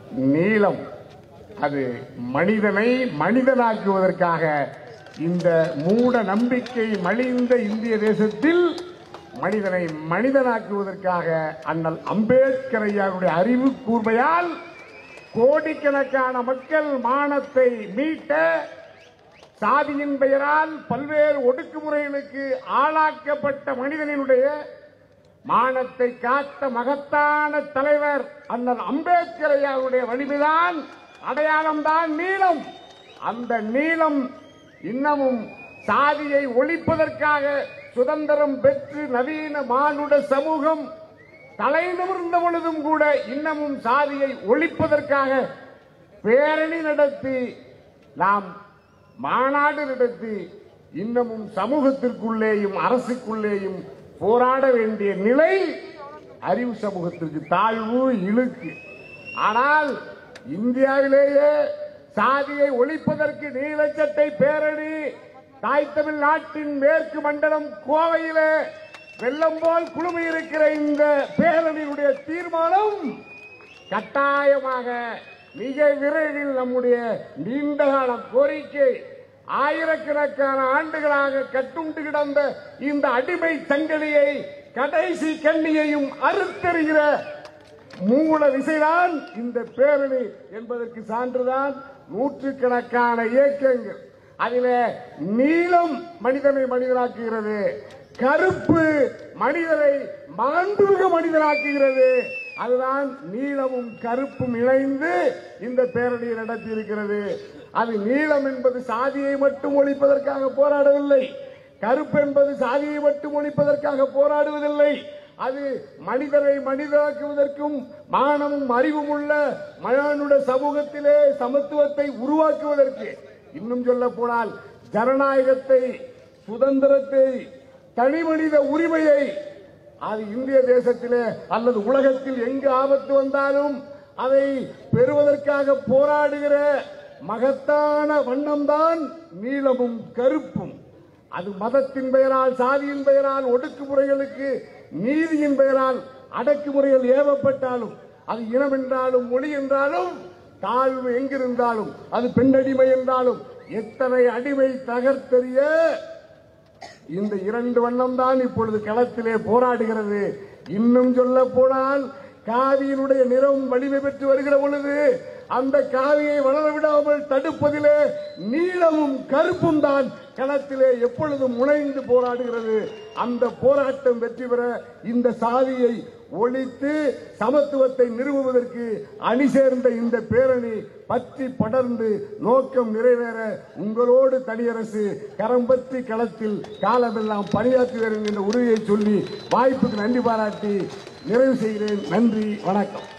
நீளம் அது மனிதனை மனிதனாக்குவதற்காக இந்த மூட நம்பிக்கை மலிந்த இந்திய தேசத்தில் மனிதனை மனிதனாக்குவதற்காக அண்ணல் அம்பேத்கர் ஐயாவுடைய அறிவு கூர்மையால் கோடிக்கணக்கான மக்கள் மானத்தை மீட்ட சாதியின் பெயரால் பல்வேறு ஒடுக்குமுறைகளுக்கு ஆளாக்கப்பட்ட மனிதனினுடைய மானத்தை காத்த மகத்தான தலைவர் அண்ணன் அம்பேத்கர் ஐயாவுடைய வலிமைதான் அடையாளம்தான் நீளம் அந்த நீளம் இன்னமும் சாதியை ஒழிப்பதற்காக சுதந்திரம் பெற்று நவீன மானுட சமூகம் தலை நிமிர்ந்த பொழுதும் கூட இன்னமும் சாதியை ஒழிப்பதற்காக பேரணி நடத்தி நாம் மாநாடு நடத்தி இன்னமும் சமூகத்திற்குள்ளேயும் அரசுக்குள்ளேயும் போராட வேண்டிய நிலை அறிவு சமூகத்திற்கு தாழ்வு இழுக்கு ஆனால் இந்தியாவிலேயே சாதியை ஒழிப்பதற்கு நீலச்சட்டை பேரணி தாய் தமிழ் நாட்டின் மேற்கு மண்டலம் கோவையிலே வெள்ளம் போல் குழுமி இருக்கிற இந்த பேரணியுடைய தீர்மானம் கட்டாயமாக மிக விரைவில் நம்முடைய நீண்டகால கோரிக்கை ஆயிரக்கணக்கான ஆண்டுகளாக கட்டுண்டு கிடந்த இந்த அடிமை சங்கலியை கடைசி கண்ணியையும் அறுத்தறிகிற மூல விசைதான் இந்த பேரணி என்பதற்கு சான்றுதான் நூற்றுக்கணக்கான இயக்கங்கள் அதிலே நீளம் மனிதனை மனிதனாக்குகிறது கருப்பு மனிதனை மாண்புமிகு மனிதனாக்குகிறது அதுதான் நீளமும் கருப்பும் இணைந்து இந்த பேரணியை நடத்தி இருக்கிறது அது நீளம் என்பது சாதியை மட்டும் ஒழிப்பதற்காக போராடவில்லை கருப்பு என்பது சாதியை மட்டும் ஒழிப்பதற்காக போராடுவதில்லை அது மனிதரை மனிதராக்குவதற்கும் மானமும் அறிவும் உள்ள மனிதனுட சமூகத்திலே சமத்துவத்தை உருவாக்குவதற்கு இன்னும் சொல்ல போனால் ஜனநாயகத்தை சுதந்திரத்தை தனி மனித உரிமையை அது இந்திய தேசத்திலே அல்லது உலகத்தில் எங்கு ஆபத்து வந்தாலும் அதை பெறுவதற்காக போராடுகிற மகத்தான வண்ணம்தான் நீளமும் கருப்பும் அது மதத்தின் பெயரால் சாதியின் பெயரால் ஒடுக்குமுறைகளுக்கு நீதியின் பெயரால் அடக்குமுறைகள் ஏவப்பட்டாலும் அது இனம் என்றாலும் மொழி என்றாலும் தாழ்வு எங்கிருந்தாலும் அது பெண்ணடிமை என்றாலும் எத்தனை அடிமை தகர்த்தெறிய இந்த இரண்டு வண்ணம் தான் இப்பொழுது களத்திலே போராடுகிறது இன்னும் சொல்ல போனால் காவியினுடைய நிறம் வலிமை பெற்று வருகிற பொழுது அந்த காவியை வளர விடாமல் தடுப்பதிலே நீளமும் கருப்பும் தான் களத்திலே எப்பொழுதும் முனைந்து போராடுகிறது அந்த போராட்டம் வெற்றி பெற இந்த சாதியை ஒழித்து சமத்துவத்தை நிறுவுவதற்கு அணி சேர்ந்த இந்த பேரணி பற்றி படர்ந்து நோக்கம் நிறைவேற உங்களோடு தனியரசு கரம் பற்றி களத்தில் காலமெல்லாம் பணியாற்றுவேன் என்ற உறுதியை சொல்லி வாய்ப்புக்கு நன்றி பாராட்டி நிறைவு செய்கிறேன் நன்றி வணக்கம்